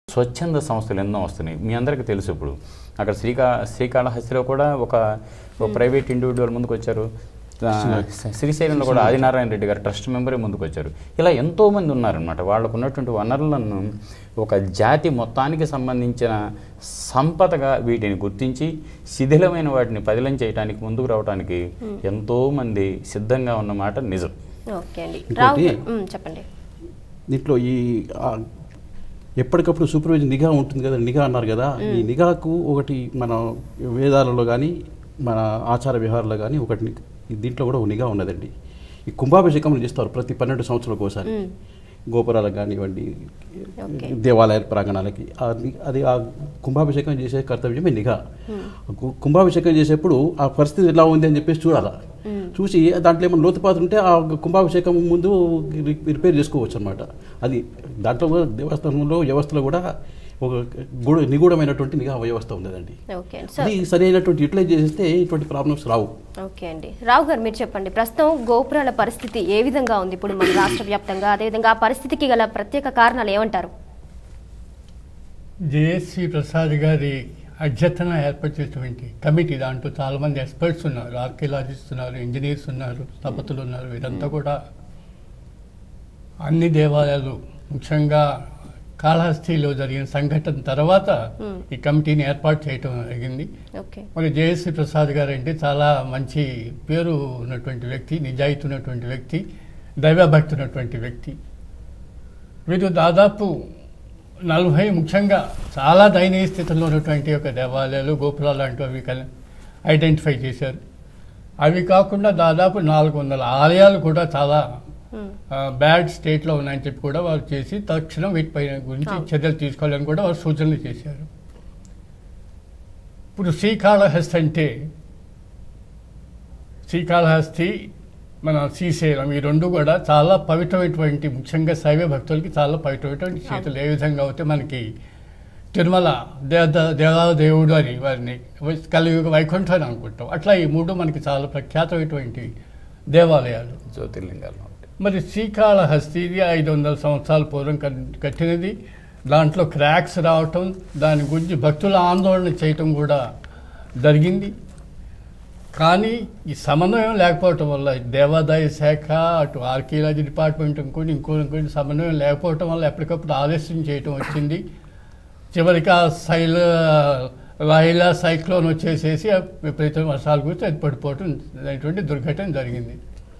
స్వచ్ఛంద సంస్థలు ఎన్నో వస్తున్నాయి మీ అందరికీ తెలుసు ఇప్పుడు అక్కడ శ్రీకా శ్రీకాళహస్తిలో కూడా ఒక ఒక ప్రైవేట్ ఇండివిజువల్ ముందుకు వచ్చారు ఆ, శ్రీశైలంలో కూడా ఆదినారాయణ రెడ్డి గారు ట్రస్ట్ మెంబరే ముందుకు వచ్చారు ఇలా ఎంతో మంది ఉన్నారనమాట వాళ్ళకు ఉన్నటువంటి వనరులను ఒక జాతి మొత్తానికి సంబంధించిన సంపదగా వీటిని గుర్తించి శిథిలమైన వాటిని పదిలం చేయడానికి ముందుకు రావడానికి ఎంతో మంది సిద్ధంగా ఉన్నమాట నిజం ఓకే అండి ఇంకోటి- రావు గారు, ఉమ్, చెప్పండి దీంట్లో ఈ ఆ, ఎప్పటికప్పుడు సూపర్వైజన్ నిఘా ఉంటుంది కదా నిఘా అన్నారు కదా ఈ నిఘాకు ఒకటి మన వేదాలలో కానీ మన ఆచార విహారాల్లో కానీ ఒకటి ని- దీంట్లో కూడా ఒక నిఘా ఉన్నదండి ఈ కుంభాభిషేకం చేస్తారు ప్రతి పన్నెండు సంవత్సరాలకు ఒకసారి మ్మ్. గోపురాలకు కానివ్వండి ఓకే. దేవాలయ ప్రాంగణాలకి ఆ ని- అది ఆ కుంభాభిషేకం చేసే కర్తవ్యమే నిఘా కు- కుంభాభిషేకం చేసేప్పుడు ఆ పరిస్థితి ఎలా ఉంది అని చెప్పేసి చూడాలా చూసి దాంట్లో ఏమైనా లోతుపాతులు ఉంటే ఆ కుంభాభిషేకం ముందు రి- రిపేర్ చేసుకోవచ్చు అనమాట అది దాంట్లో కూడా దేవస్థానంలో వ్యవస్థలో కూడా ఒక గూఢ నిగూఢమైనటువంటి నిఘా వ్యవస్థ ఉన్నదండి ఓకే అండి సో అది సరైనటువంటి యూటిలైజ్ చేస్తే ఇటువంటి ప్రాబ్లమ్స్ రావు ఓకే అండి రావు గారు మీరు చెప్పండి ప్రస్తుతం గోపురాల పరిస్థితి ఏ విధంగా ఉంది ఇప్పుడు మన రాష్ట్ర వ్యాప్తంగా అదేవిధంగా ఆ పరిస్థితికి గల ప్రత్యేక కారణాలు ఏమంటారు జేఎస్వి ప్రసాద్ గారి అధ్యతన ఏర్పాటు చేసినటువంటి కమిటీ దాంట్లో చాలామంది ఎక్స్పర్ట్స్ ఉన్నారు ఆర్కియలాజిస్ట్ ఉన్నారు ఇంజనీర్స్ ఉన్నారు స్థపతులు ఉన్నారు వీరంతా కూడా అన్ని దేవాలయాలు ముఖ్యంగా కాళహస్తిలో జరిగిన సంఘటన తర్వాత Hmm. ఈ కమిటీని ఏర్పాటు చేయటం జరిగింది ఓకే మరి జేఎస్వి ప్రసాద్ గారు అంటే చాలా మంచి పేరు ఉన్నటువంటి వ్యక్తి నిజాయితీ ఉన్నటువంటి వ్యక్తి దైవభక్తి ఉన్నటువంటి వ్యక్తి వీరు దాదాపు నలభై ముఖ్యంగా చాలా దయనీయ స్థితిలో ఉన్నటువంటి ఒక దేవాలయాలు గోపురాలు లాంటివి కల్- ఐడెంటిఫై చేశారు అవి కాకుండా దాదాపు నాలుగు వందల ఆలయాలు కూడా చాలా ఉమ్, ఆ, బ్యాడ్ స్టేట్లో ఉన్నాయని చెప్పి కూడా వారు చేసి తక్షణం వీటిపై గురించి అవును. చర్యలు తీసుకోవాలని కూడా వారు సూచనలు చేశారు ఇప్పుడు శ్రీకాళహస్తి అంటే శ్రీకాళహస్తి మన శ్రీశైలం ఈ రెండు కూడా చాలా పవిత్రమైనటువంటి ముఖ్యంగా శైవ భక్తులకి చాలా పవిత్రమైనటువంటి చేతులు ఏ విధంగా అయితే మనకి తిరుమల దేవ దేవా దేవుడు అని వారిని కలియుగ వైకుంఠం అని అనుకుంటాం అట్లా ఈ మూడు మనకి చాలా ప్రఖ్యాతమైనటువంటి దేవాలయాలు జ్యోతిర్లింగాలు ఉంటాయి మరి శ్రీకాళహస్తి ఇది ఐదు వందల సంవత్సరాల పూర్వం కట్- కట్టినది దాంట్లో క్రాక్స్ రావటం దాని గురించి భక్తుల ఆందోళన చేయటం కూడా జరిగింది కానీ ఈ సమన్వయం లేకపోవటం వల్ల దేవాదాయ శాఖ అటు ఆర్కియాలజీ డిపార్ట్మెంట్ ఇంకోటి ఇంకో ఇంకోటి సమన్వయం లేకపోవటం వల్ల ఎప్పటికప్పుడు ఆలస్యం చేయటం వచ్చింది చివరికి ఆ శైల వాయిలా సైక్లోన్ వచ్చేసేసి ఆ విపరీతమైన వర్షాల గురించి అది పడిపోవటం అనేటువంటి దుర్ఘటన జరిగింది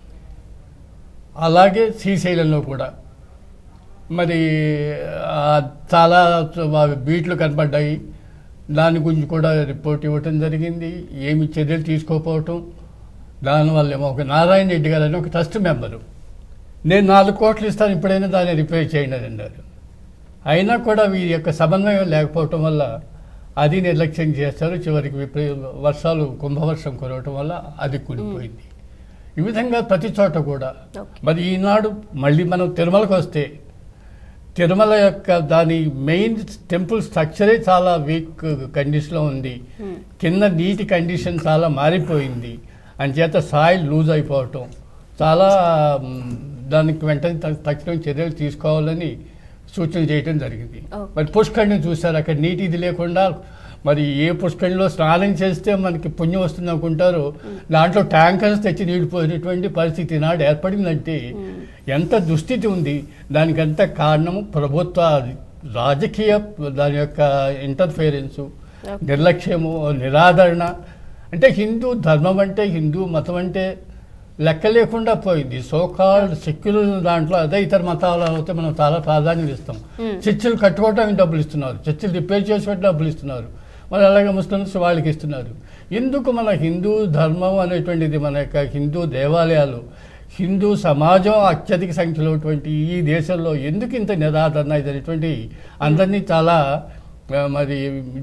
అలాగే శ్రీశైలంలో కూడా మరి ఆ, చాలా చ- బీట్లు కనపడ్డాయి దాని గురించి కూడా రిపోర్ట్ ఇవ్వటం జరిగింది ఏమి చర్యలు తీసుకోకపోవటం దానివల్ల ఏమో ఒక నారాయణ రెడ్డి గారు అని ఒక ట్రస్ట్ మెంబరు నేను నాలుగు కోట్లు ఇస్తాను ఇప్పుడైనా దాన్ని రిపేర్ చేయండి అని అన్నారు అయినా కూడా వీరి యొక్క సమన్వయం లేకపోవటం వల్ల అది నిర్లక్ష్యం చేస్తారు చివరికి విపరీ వర్షాలు కుంభవర్షం కురవటం వల్ల అది కూలిపోయింది ఈ విధంగా ప్రతి చోట కూడా ఓకే. మరి ఈనాడు మళ్ళీ మనం తిరుమలకు వస్తే తిరుమల యొక్క దాని మెయిన్ టెంపుల్ స్ట్రక్చరే చాలా వీక్ కండిషన్లో ఉంది Hmm. కింద నీటి కండిషన్ చాలా మారిపోయింది అంచేత సాయిల్ లూజ్ అయిపోవటం చాలా మ్, దానికి వెంటనే త- తక్షణం చర్యలు తీసుకోవాలని సూచన చేయటం జరిగింది Okay. మరి పుష్కరిని చూశారు అక్కడ నీటి ఇది లేకుండా మరి ఏ పుష్కరిణిలో స్నానం చేస్తే మనకి పుణ్యం వస్తుంది అనుకుంటారు దాంట్లో ట్యాంకర్స్ తెచ్చి నీళ్ళు పోయినటువంటి పరిస్థితి నాడు ఏర్పడిందంటే ఎంత దుస్థితి ఉంది దానికంత కారణము ప్రభుత్వ రాజకీయ దాని యొక్క ఇంటర్ఫియరెన్సు Okay. నిర్లక్ష్యము నిరాదరణ అంటే హిందూ ధర్మం అంటే హిందూ మతం అంటే లెక్క లేకుండా పోయింది సోకాల్ సెక్యులర్ దాంట్లో అదే ఇతర మతాలు అయితే మనం చాలా ప్రాధాన్యత ఇస్తాం Hmm. చర్చిలు కట్టుకోవడానికి డబ్బులు ఇస్తున్నారు చర్చిలు రిపేర్ చేసుకోవడానికి డబ్బులు ఇస్తున్నారు మరి అలాగే ముస్లిమ్స్ వాళ్ళకి ఇస్తున్నారు ఎందుకు మన హిందూ ధర్మం అనేటువంటిది మన యొక్క హిందూ దేవాలయాలు హిందూ సమాజం అత్యధిక సంఖ్యలో ఉన్నటువంటి ఈ దేశంలో ఎందుకు ఇంత నిరాదరణ ఇది అనేటువంటి అందరినీ చాలా ఆ, మరి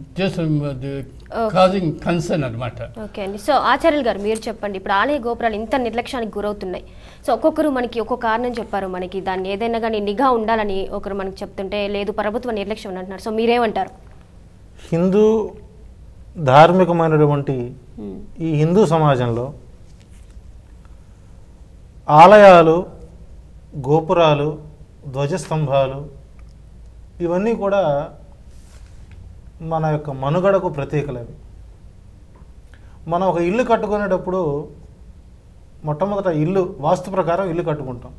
కాజింగ్ కన్సర్న్ అనమాట ఓకే అండి సో ఆచార్యులు గారు మీరు చెప్పండి ఇప్పుడు ఆలయ గోపురాలు ఇంత నిర్లక్ష్యానికి గురవుతున్నాయి సో ఒక్కొక్కరు మనకి ఒక్కొక్క కారణం చెప్పారు మనకి దాన్ని ఏదైనా కానీ నిఘా ఉండాలని ఒకరు మనకి చెప్తుంటే లేదు ప్రభుత్వ నిర్లక్ష్యం అని అంటున్నారు సో మీరేమంటారు హిందూ ధార్మికమైనటువంటి ఉమ్, ఈ హిందూ సమాజంలో ఆలయాలు గోపురాలు ధ్వజస్తంభాలు ఇవన్నీ కూడా మన యొక్క మనుగడకు ప్రతీకలు అవి మనం ఒక ఇల్లు కట్టుకునేటప్పుడు మొట్టమొదట ఇల్లు వాస్తు ప్రకారం ఇల్లు కట్టుకుంటాం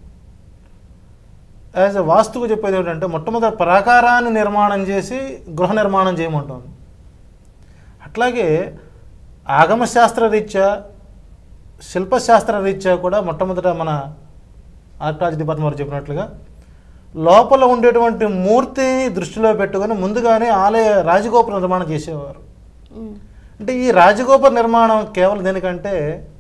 యాజ్ ఎ వాస్తుకు చెప్పేది ఏంటంటే మొట్టమొదటి ప్రాకారాన్ని నిర్మాణం చేసి గృహ నిర్మాణం చేయమంటాం అట్లాగే ఆగమశాస్త్ర రీత్యా శిల్పశాస్త్ర రీత్యా కూడా మొట్టమొదట మన ఆర్కాలజీ డిపార్ట్మెంట్ వారు చెప్పినట్లుగా లోపల ఉండేటువంటి మూర్తిని దృష్టిలో పెట్టుకొని ముందుగానే ఆలయ రాజగోపుర నిర్మాణం చేసేవారు ఉమ్, అంటే ఈ రాజగోపుర నిర్మాణం కేవలం దేనికంటే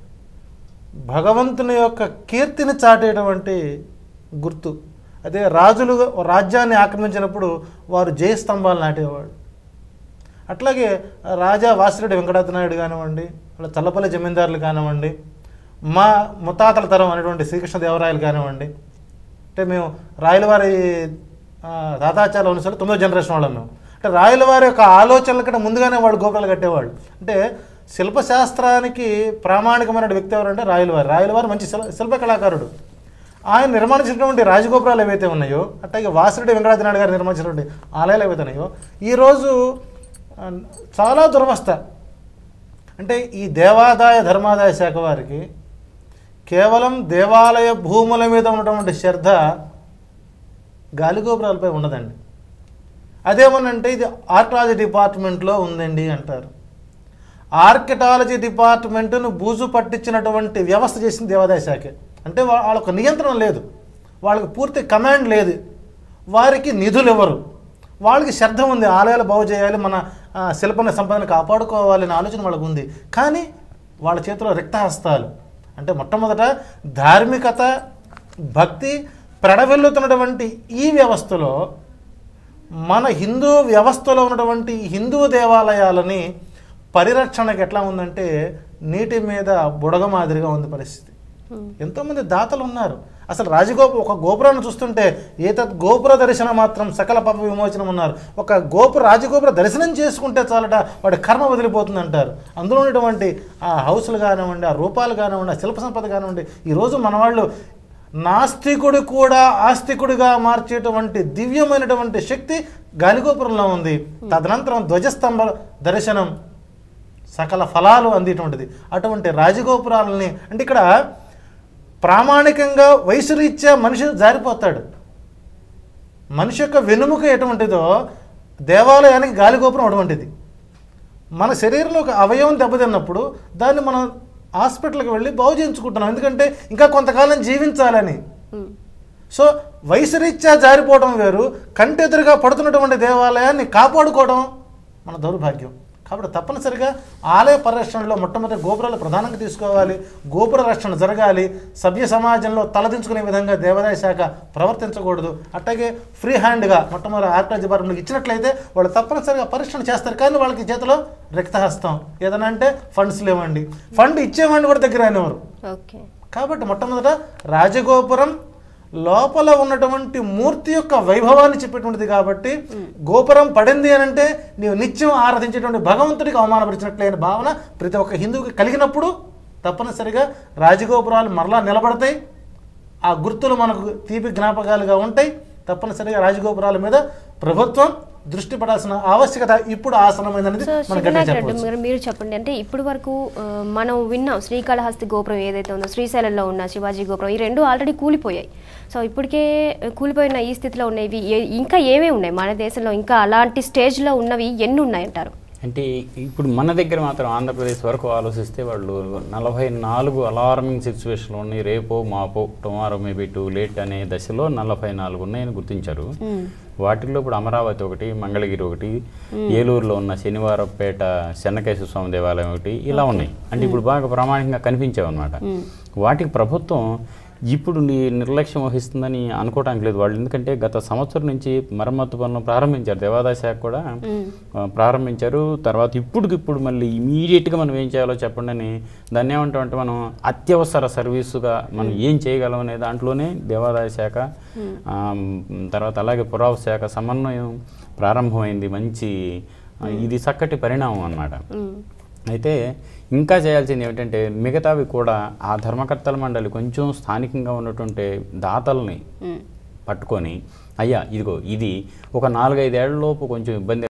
భగవంతుని యొక్క కీర్తిని చాటేటువంటి గుర్తు అదే రాజులు రాజ్యాన్ని ఆక్రమించినప్పుడు వారు జయస్తంభాలు నాటేవాడు అట్లాగే రాజా వాసిరెడ్డి వెంకటాద్రి నాయుడు కానివ్వండి అలా చల్లపల్లి జమీందారులు కానివ్వండి మా ముత్తాతల తరం అనేటువంటి శ్రీకృష్ణదేవరాయలు కానివ్వండి అంటే మేము రాయలవారి ఆ, తాతాచార్య అనుసరి తొమ్మిదో జనరేషన్ వాళ్ళం మేము అంటే రాయలవారి యొక్క ఆలోచనల కంటే ముందుగానే వాళ్ళు గోపురాలు కట్టేవాళ్ళు అంటే శిల్పశాస్త్రానికి ప్రామాణికమైన వ్యక్తి ఎవరంటే రాయలవారి రాయలవారి మంచి శిల్ప శిల్ప కళాకారుడు ఆయన నిర్మాణించినటువంటి రాజగోపురాలు ఏవైతే ఉన్నాయో అట్లాగే వాసిరెడ్డి వెంకటాద్రి నాయుడు గారు నిర్మించినటువంటి ఆలయాలు ఏవైతే ఉన్నాయో ఈరోజు ఆ, చాలా దురవస్థ అంటే ఈ దేవాదాయ ధర్మాదాయ శాఖ వారికి కేవలం దేవాలయ భూముల మీద ఉన్నటువంటి శ్రద్ధ గాలిగోపురాలపై ఉండదండి అదేమనంటే ఇది ఆర్కియాలజీ డిపార్ట్మెంట్లో ఉందండి అంటారు ఆర్కిటాలజీ డిపార్ట్మెంట్ను బూజు పట్టించినటువంటి వ్యవస్థ చేసింది దేవాదాయ శాఖే అంటే వా- వాళ్ళకు నియంత్రణ లేదు వాళ్ళకి పూర్తి కమాండ్ లేదు వారికి నిధులు ఇవ్వరు వాళ్ళకి శ్రద్ధ ఉంది ఆలయాలు బాగు చేయాలి మన ఆ, శిల్పన సంపదను కాపాడుకోవాలి అనే ఆలోచన వాళ్ళకు ఉంది కానీ వాళ్ళ చేతిలో రిక్తహస్తాలు అంటే మొట్టమొదట ధార్మికత భక్తి ప్రడవెల్లుతున్నటువంటి ఈ వ్యవస్థలో మన హిందూ వ్యవస్థలో ఉన్నటువంటి హిందూ దేవాలయాలని పరిరక్షణకు ఎట్లా ఉందంటే నీటి మీద బుడగ మాదిరిగా ఉంది పరిస్థితి ఎంతోమంది దాతలు ఉన్నారు అసలు రాజగోపు ఒక గోపురాన్ని చూస్తుంటే ఏతత్ గోపుర దర్శన మాత్రం సకల పాప విమోచనం ఉన్నారు ఒక గోపుర రాజగోపుర దర్శనం చేసుకుంటే చాలట వాడి కర్మ వదిలిపోతుంది అంటారు అందులో ఉన్నటువంటి ఆ హౌస్లు కానివ్వండి ఆ రూపాలు కానివ్వండి ఆ శిల్ప సంపద కానివ్వండి ఈరోజు మన వాళ్ళు నాస్తికుడు కూడా ఆస్తికుడిగా మార్చేటువంటి దివ్యమైనటువంటి శక్తి గాలిగోపురంలో ఉంది తదనంతరం ధ్వజస్తంభ దర్శనం సకల ఫలాలు అందేటువంటిది అటువంటి రాజగోపురాలని అంటే ఇక్కడ ప్రామాణికంగా వయసు రీత్యా మనిషి జారిపోతాడు మనిషి యొక్క వెనుముక ఎటువంటిదో దేవాలయానికి గాలిగోపురం అటువంటిది మన శరీరంలో ఒక అవయవం దెబ్బతిన్నప్పుడు దాన్ని మనం హాస్పిటల్కి వెళ్ళి బాగు చేయించుకుంటున్నాం ఎందుకంటే ఇంకా కొంతకాలం జీవించాలని ఉమ్, సో వయసు రీత్యా జారిపోవడం వేరు కంటెదురుగా పడుతున్నటువంటి దేవాలయాన్ని కాపాడుకోవడం మన దౌర్భాగ్యం కాబట్టి తప్పనిసరిగా ఆలయ పరిరక్షణలో మొట్టమొదటి గోపురాలు ప్రధానంగా తీసుకోవాలి గోపుర రక్షణ జరగాలి సభ్య సమాజంలో తలదించుకునే విధంగా దేవాదాయ శాఖ ప్రవర్తించకూడదు అట్లాగే ఫ్రీ హ్యాండ్గా మొట్టమొదటి ఆర్టాజ్ డిపార్ట్మెంట్కి ఇచ్చినట్లయితే వాళ్ళు తప్పనిసరిగా పరిరక్షణ చేస్తారు కానీ వాళ్ళకి చేతిలో రిక్తహస్తం ఏదైనా అంటే ఫండ్స్ లేవండి ఫండ్ ఇచ్చేవాడిని కూడా దగ్గర అనేవారు ఓకే కాబట్టి మొట్టమొదట రాజగోపురం లోపల ఉన్నటువంటి మూర్తి యొక్క వైభవాన్ని చెప్పేటువంటిది కాబట్టి గోపురం పడింది అని అంటే నీవు నిత్యం ఆరాధించేటువంటి భగవంతుడికి అవమానపరిచినట్లే అనే భావన ప్రతి ఒక్క హిందువుకి కలిగినప్పుడు తప్పనిసరిగా రాజగోపురాలు మరలా నిలబడతాయి ఆ గుర్తులు మనకు తీపి జ్ఞాపకాలుగా ఉంటాయి తప్పనిసరిగా రాజగోపురాల మీద ప్రభుత్వం దృష్టి పడాల్సిన ఆవశ్యకత ఇప్పుడు ఆసనమైందనేది సో మనం గట్టిగా శివనాథ్ రెడ్డి చెప్పవచ్చు మీరు మీరు చెప్పండి అంటే ఇప్పటి వరకు ఆ, మనం విన్నాం శ్రీకాళహస్తి గోపురం ఏదైతే ఉందో శ్రీశైలంలో ఉన్న శివాజీ గోపురం ఈ రెండు ఆల్రెడీ కూలిపోయాయి సో ఇప్పటికే కూలిపోయిన ఈ స్థితిలో ఉన్నవి ఏ- ఇంకా ఏమేమి ఉన్నాయి మన దేశంలో ఇంకా అలాంటి స్టేజ్లో ఉన్నవి ఎన్ని ఉన్నాయంటారు అంటే ఇప్పుడు మన దగ్గర మాత్రం ఆంధ్రప్రదేశ్ వరకు ఆలోచిస్తే వాళ్ళు నలభై నాలుగు అలార్మింగ్ సిచ్యువేషన్లు ఉన్నాయి రేపో మాపో టుమారో మేబీ టూ లేట్ అనే దశలో నలభై నాలుగు ఉన్నాయని గుర్తించారు వాటిల్లో ఇప్పుడు అమరావతి ఒకటి మంగళగిరి ఒకటి ఏలూరులో ఉన్న శనివారపేట చెన్నకేశ్వర స్వామి దేవాలయం ఒకటి ఇలా ఉన్నాయి అంటే ఇప్పుడు బాగా ప్రామాణికంగా కనిపించావు అనమాట వాటికి ప్రభుత్వం ఇప్పుడు నీ నిర్లక్ష్యం వహిస్తుందని అనుకోవడానికి లేదు వాళ్ళు ఎందుకంటే గత సంవత్సరం నుంచి మరమ్మతు పనులు ప్రారంభించారు దేవాదాయ శాఖ కూడా ఆ, ప్రారంభించారు తర్వాత ఇప్పుడుకిప్పుడు మళ్ళీ ఇమీడియట్గా మనం ఏం చేయాలో చెప్పండి అని దాన్ని ఏమంటాం అంటే మనం అత్యవసర సర్వీసుగా మనం ఏం చేయగలం అనే దాంట్లోనే దేవాదాయ శాఖ ఆ, మ్, తర్వాత అలాగే పురావస్తు శాఖ సమన్వయం ప్రారంభమైంది మంచి ఆ, ఇది చక్కటి పరిణామం అన్నమాట అయితే ఇంకా చేయాల్సింది ఏమిటంటే మిగతావి కూడా ఆ ధర్మకర్తల మండలి కొంచెం స్థానికంగా ఉన్నటువంటి దాతల్ని పట్టుకొని అయ్యా ఇదిగో ఇది ఒక నాలుగైదేళ్లలోపు కొంచెం ఇబ్బంది